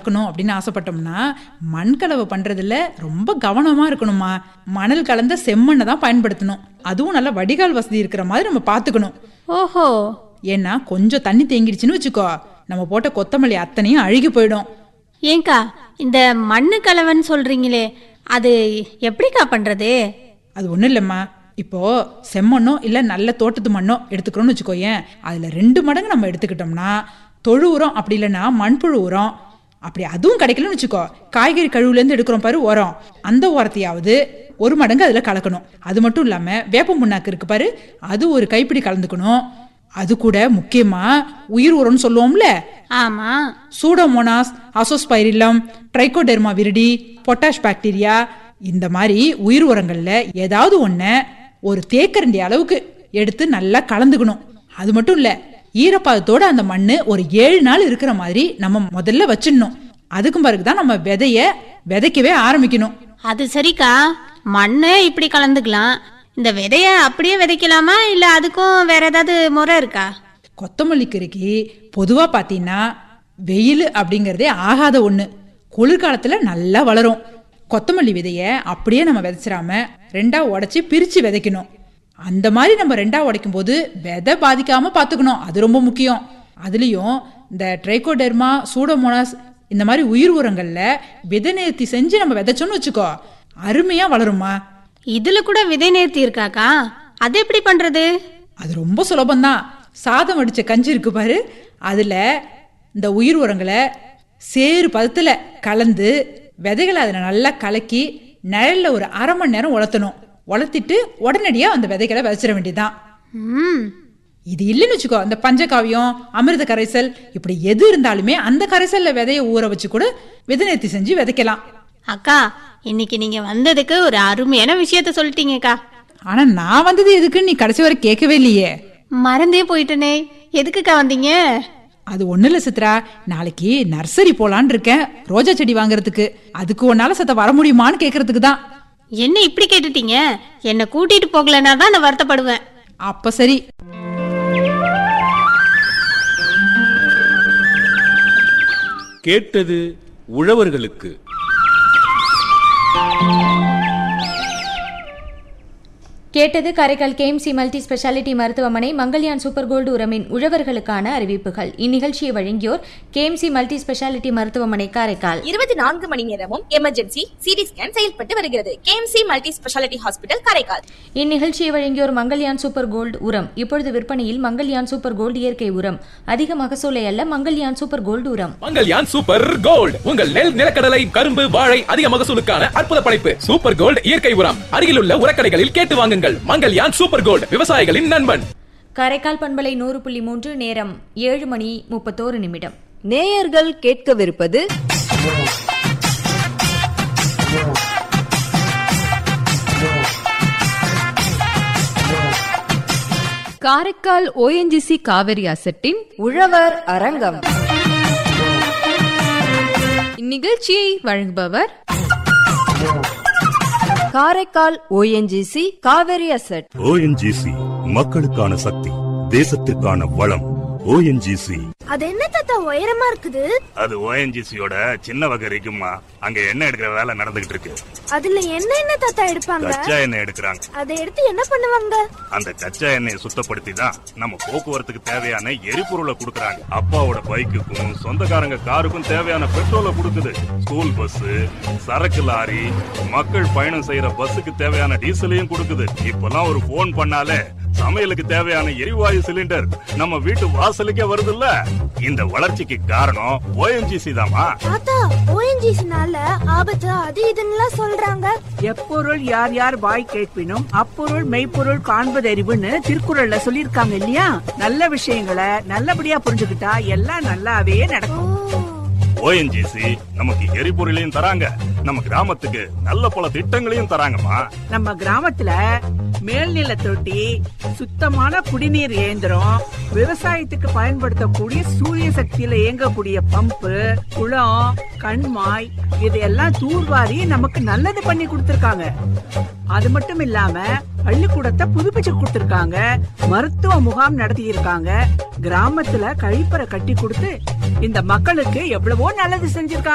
வளர்க்கணும் அப்படின்னு ஆசைப்பட்டோம்னா மண் கலவை பண்றதுல ரொம்ப கவனமா இருக்கணுமா மணல் கலந்த செம்மண்ணை தான் பயன்படுத்தணும் அதுவும் நல்ல வடிகால் வசதி இருக்கிற மாதிரி நம்ம பார்த்துக்கணும் ஓஹோ ஏன்னா கொஞ்சம் தண்ணி தேங்கிடுச்சுன்னு வச்சுக்கோ நம்ம போட்ட கொத்தமல்லி அத்தனையும் அழுகி போயிடும் ஏங்கா இந்த மண்ணு கலவன்னு சொல்றீங்களே அது எப்படிக்கா பண்றது அது ஒன்றும் இல்லைம்மா இப்போ செம்மண்ணோ இல்லை நல்ல தோட்டத்து மண்ணோ எடுத்துக்கிறோம்னு வச்சுக்கோயேன் அதில் ரெண்டு மடங்கு நம்ம எடுத்துக்கிட்டோம்னா தொழு உரம் அப்படி இல்லைன்னா மண்புழு உரம் அப்படி அதுவும் கிடைக்கலன்னு வச்சுக்கோ காய்கறி கழுவுலேருந்து எடுக்கிறோம் பாரு உரம் அந்த உரத்தையாவது ஒரு மடங்கு அதில் கலக்கணும் அது மட்டும் இல்லாமல் வேப்ப முன்னாக்கு இருக்கு பாரு அது ஒரு கைப்பிடி கலந்துக்கணும் அது கூட முக்கியமா உயிர் உரம்னு சொல்லுவோம்ல ஆமா Pseudomonas Azospirillum Trichoderma viride potash bacteria இந்த மாதிரி உயிர் உரங்கள்ல ஏதாவது ஒன்றை ஒரு தேக்கரண்டி அளவுக்கு எடுத்து நல்லா கலந்துக்கணும் அது மட்டும் இல்ல ஈரப்பதத்தோட அந்த மண்ணு ஒரு ஏழு நாள் இருக்கிற மாதிரி நம்ம முதல்ல வச்சிடணும் அதுக்கும் பிறகுதான் நம்ம விதைய விதைக்கவே ஆரம்பிக்கணும் அது சரிக்கா மண்ணை இப்படி கலந்துக்கலாம் இந்த விதைய அப்படியே விதைக்கலாமா இல்ல அதுக்கும் வேற ஏதாவது முறை இருக்கா கொத்தமல்லி கறிக்கு பொதுவாக பார்த்தீங்கன்னா வெயில் அப்படிங்கிறதே ஆகாத ஒன்று குளிர்காலத்தில் நல்லா வளரும் கொத்தமல்லி விதையை அப்படியே நம்ம விதைச்சிடாம ரெண்டா உடைச்சி பிரித்து விதைக்கணும் அந்த மாதிரி நம்ம ரெண்டா உடைக்கும் போது விதை பாதிக்காம பார்த்துக்கணும் அது ரொம்ப முக்கியம் அதுலேயும் இந்த ட்ரைகோடெர்மா சூடோமோனாஸ் இந்த மாதிரி உயிர் உரங்கள்ல விதை நேர்த்தி செஞ்சு நம்ம விதைச்சோம்னு வச்சுக்கோ அருமையாக வளருமா இதுல கூட விதை நேர்த்தி இருக்காக்கா அது எப்படி பண்றது அது ரொம்ப சுலபம்தான் சாதம் அடிச்ச கஞ்சி இருக்கு பாரு அதுல இந்த உயிர் உரங்களை சேறு பதத்துல கலந்து விதைகளை அதில் நல்லா கலக்கி நிழல்ல ஒரு அரை மணி நேரம் உலர்த்தணும் உலர்த்திட்டு உடனடியாக அந்த விதைகளை விதைச்சிட வேண்டியதுதான் ம் இது இல்லைன்னு வச்சுக்கோ அந்த பஞ்சகாவியம் அமிர்த கரைசல் இப்படி எது இருந்தாலுமே அந்த கரைசல்ல விதைய ஊற வச்சு கூட விதை நேர்த்தி செஞ்சு விதைக்கலாம் அக்கா இன்னைக்கு நீங்க வந்ததுக்கு ஒரு அருமையான விஷயத்த சொல்லிட்டீங்கக்கா ஆனா நான் வந்தது எதுக்குன்னு நீ கடைசி வரை கேட்கவே இல்லையே மறந்தே போயிட்டனே எதுக்குக்கா வந்தீங்க அது ஒண்ணு இல்ல சித்ரா நாளைக்கு நர்சரி போலான்னு இருக்கேன் ரோஜா செடி வாங்குறதுக்கு அதுக்கு உன்னால சத்த வர முடியுமான்னு கேக்குறதுக்கு தான் என்ன இப்படி கேட்டுட்டீங்க என்னை கூட்டிட்டு போகலன்னா தான் நான் வருத்தப்படுவேன் அப்ப சரி கேட்டது உழவர்களுக்கு கேட்டது காரைக்கால் கேஎம்சி மல்டி ஸ்பெஷாலிட்டி மருத்துவமனை மங்கல்யான் சூப்பர் கோல்டு உரமின் உழவர்களுக்கான அறிவிப்புகள் இந்நிகழ்ச்சியை வழங்கியோர் கேஎம்சி மல்டி ஸ்பெஷாலிட்டி மருத்துவமனை காரைக்கால் இருபத்தி நான்கு மணி நேரமும் எமர்ஜென்சி சிடி ஸ்கேன் செயல்பட்டு வருகிறது KMC multi speciality hospital Karaikal இந்நிகழ்ச்சியை வழங்கியோர் மங்கல்யான் சூப்பர் கோல்டு உரம் இப்பொழுது விற்பனையில் மங்கல்யான் சூப்பர் கோல்டு இயற்கை உரம் அதிக மகசூலை அல்ல மங்கல்யான் சூப்பர் கோல்டு உரம் மங்கல்யான் சூப்பர் கோல்ட் உங்கள் நெல் நிலக்கடலை கரும்பு வாழை அதிக மகசூலுக்கான அற்புத படைப்பு சூப்பர் கோல்ட் இயற்கை உரம் அருகிலுள்ள உரக்கடைகளில் கேட்டு வாங்குங்கள் மங்கல்யான் சூப்பர் கோல்ட் விவசாயிகளின் நண்பன் காரைக்கால் பண்பலை நூறு புள்ளி மூன்று நேரம் ஏழு மணி முப்பத்தோரு நிமிடம் நேயர்கள் கேட்கவிருப்பது காரைக்கால் ஓஎன்ஜிசி காவிரி அசட்டின் உழவர் அரங்கம் இந்நிகழ்ச்சியை வழங்குபவர் Karaikal ONGC Kaveri asset ONGC மக்களுக்கான சக்தி தேசத்திற்கான வளம் ஓஎன்ஜிசி அது என்ன தாத்தா உயரமா இருக்குது அது ஓஎன்ஜிசியோட சின்ன வகை இருக்குமா அங்க எண்ணெய் எடுக்கிற வேலை நடந்துகிட்டு இருக்கு அதுல என்ன என்ன தாத்தா எடுப்பாங்க கச்சா எண்ணெய் எடுக்கிறாங்க அதை எடுத்து என்ன பண்ணுவாங்க அந்த கச்சா எண்ணெயை சுத்தப்படுத்தி தான் நம்ம போக்குவரத்துக்கு தேவையான எரிபொருளை கொடுக்கறாங்க அப்பாவோட பைக்குக்கும் சொந்தக்காரங்க காருக்கும் தேவையான பெட்ரோலை கொடுக்குது ஸ்கூல் பஸ் சரக்கு லாரி மக்கள் பயணம் செய்யற பஸ்ஸுக்கு தேவையான டீசலையும் கொடுக்குது இப்பெல்லாம் ஒரு போன் பண்ணாலே சமையலுக்கு தேவையான எரிவாயு சிலிண்டர் நம்ம வீட்டு வாசலுக்கே வருதுல்ல இந்த வளர்ச்சிக்கு காரணம் ஓஎன்ஜிசி தாமா தாத்தா ஓஎன்ஜிசினால ஆபத்து அது இதுன்னு சொல்றாங்க எப்பொருள் யார் யார் வாய் கேட்பினும் அப்பொருள் மெய்ப்பொருள் காண்பதறிவுன்னு திருக்குறள்ல சொல்லியிருக்காங்க இல்லையா நல்ல விஷயங்களை நல்லபடியா புரிஞ்சுக்கிட்டா எல்லாம் நல்லாவே நடக்கும் ஓஎன்ஜிசி நமக்கு எரிபொருளையும் தராங்க நம்ம கிராமத்துக்கு நல்ல பல திட்டங்களையும் தராங்கம்மா நம்ம கிராமத்துல மேல்நில தொட்டி சுத்தமான குடிநீர் இயந்திரம் விவசாயத்துக்கு பயன்படுத்தக்கூடிய சூரிய சக்தியில இயங்கக்கூடிய பம்பு குளம் கண்மாய் இதையெல்லாம் தூர்வாரி நமக்கு நல்லது பண்ணி கொடுத்திருக்காங்க அது மட்டும் இல்லாம பள்ளிக்கூடத்தை புதுப்பிச்சு கொடுத்திருக்காங்க மருத்துவ முகாம் நடத்தி இருக்காங்க கிராமத்துல கழிப்பறை கட்டி கொடுத்து இந்த மக்களுக்கு எவ்வளவோ நல்லது செஞ்சிருக்காங்க